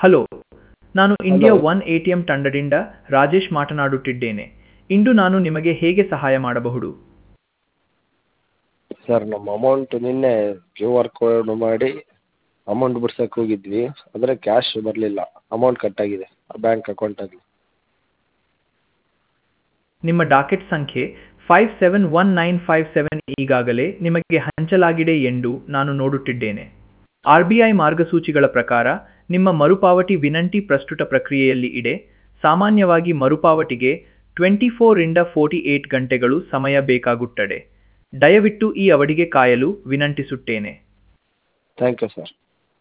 Hello ನಾನು India Hello. One A T M ತಂಡದಿಂದ ರಾಜೇಶ್ ಮಾತನಾಡುತ್ತಿದ್ದೇನೆ ಇಂದು ನಾನು ನಿಮಗೆ ಹೇಗೆ ಸಹಾಯ ಮಾಡಬಹುದು ಸರ್ ನಮ್ಮ ಅಮೌಂಟ್ ನಿನ್ನೆ ಕ್ಯೂ ಆರ್ ಕೋಡ್ ಮಾಡಿ ಅಮೌಂಟ್ ಬಿಡ್ಸಕ್ಕೆ ಹೋಗಿದ್ವಿ ಆದರೆ ಕ್ಯಾಶ್ ಬರಲಿಲ್ಲ ಅಮೌಂಟ್ ಕಟ್ಟಾಗಿದೆ ಬ್ಯಾಂಕ್ ಅಕೌಂಟಲ್ಲಿ ನಿಮ್ಮ ಡಾಕೆಟ್ ಸಂಖ್ಯೆ five seven one nine five seven ಈಗಾಗಲೇ ನಿಮಗೆ ಹಂಚಲಾಗಿದೆ ಎಂದು ನಾನು ನೋಡುತ್ತಿದ್ದೇನೆ ಆರ್ ಬಿ ಐ ಮಾರ್ಗಸೂಚಿಗಳ ಪ್ರಕಾರ ನಿಮ್ಮ ಮರುಪಾವತಿ ವಿನಂತಿ ಪ್ರಸ್ತುತ ಪ್ರಕ್ರಿಯೆಯಲ್ಲಿ ಇದೆ ಸಾಮಾನ್ಯವಾಗಿ ಮರುಪಾವತಿಗೆ ಟ್ವೆಂಟಿ ಫೋರಿಂದ ಫೋರ್ಟಿ ಏಟ್ ಗಂಟೆಗಳು ಸಮಯ ಬೇಕಾಗುತ್ತದೆ ದಯವಿಟ್ಟು ಈ ಅವಧಿಗೆ ಕಾಯಲು ವಿನಂತಿಸುತ್ತೇನೆ thank you sir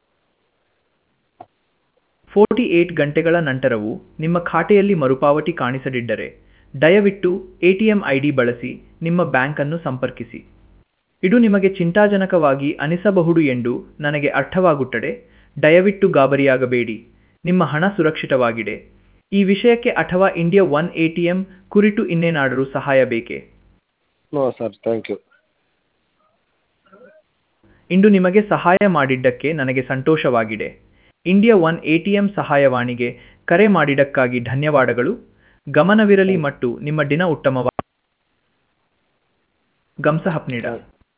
forty eight ಗಂಟೆಗಳ ನಂತರವೂ ನಿಮ್ಮ ಖಾತೆಯಲ್ಲಿ ಮರುಪಾವತಿ ಕಾಣಿಸದಿದ್ದರೆ ದಯವಿಟ್ಟು A T M I D ಬಳಸಿ ನಿಮ್ಮ ಬ್ಯಾಂಕನ್ನು ಸಂಪರ್ಕಿಸಿ ಇದು ನಿಮಗೆ ಚಿಂತಾಜನಕವಾಗಿ ಅನಿಸಬಹುದು ಎಂದು ನನಗೆ ಅರ್ಥವಾಗುತ್ತದೆ ದಯವಿಟ್ಟು ಗಾಬರಿಯಾಗಬೇಡಿ ನಿಮ್ಮ ಹಣ ಸುರಕ್ಷಿತವಾಗಿದೆ ಈ ವಿಷಯಕ್ಕೆ ಅಥವಾ India one A T M ಕುರಿತು ಇನ್ನೇನಾದರೂ ಸಹಾಯ ಬೇಕೇ ನೋ ಸರ್ ಥ್ಯಾಂಕ್ ಯು ಇಂದು ನಿಮಗೆ ಸಹಾಯ ಮಾಡಿದ್ದಕ್ಕೆ ನನಗೆ ಸಂತೋಷವಾಗಿದೆ India one A T M ಸಹಾಯವಾಣಿಗೆ ಕರೆ ಮಾಡಿದ್ದಕ್ಕಾಗಿ ಧನ್ಯವಾದಗಳು ಗಮನವಿರಲಿ ಮತ್ತು ನಿಮ್ಮ ದಿನ ಉತ್ತಮವಾಗಿ ಗಮಸ ಹಪ್ನೀಡ